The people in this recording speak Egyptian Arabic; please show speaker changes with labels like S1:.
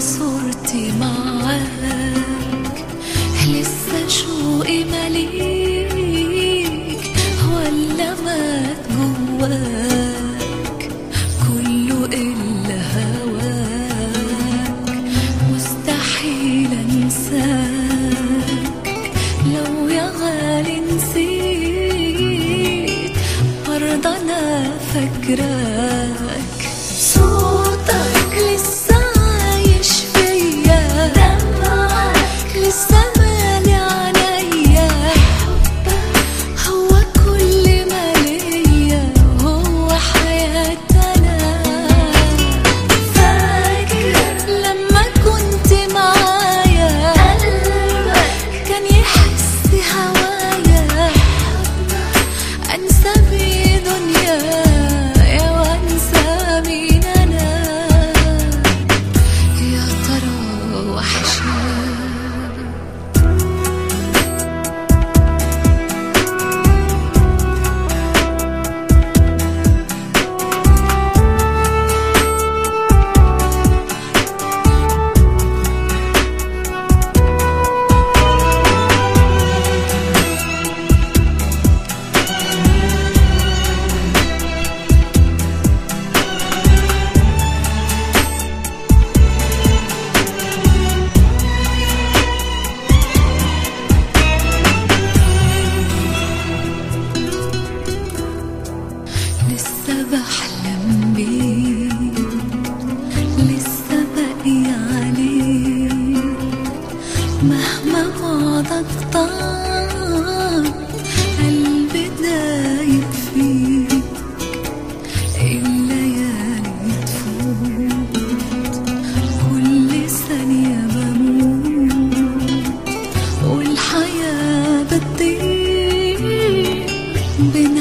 S1: صورتي معاك لسه شوقي مليك ولا مات جواك كله إلا هواك مستحيل أنساك لو يا غالي نسيت برضه أنا فاكراك صوتك لسه عايش فيا دمعك لسه مالي عينيا هو كل ما ليا هو حياتنا فاكر لما كنت معايا قلبك كان يحس هوايا انسى بيه دنيا وانسى مين انا يا ترى وحشاك لسه بحلم بيك لسه باقي عليك مهما بعدك طال قلبي دايب فيك الليالي تفوت كل ثانية بموت والحياة بتضيق بين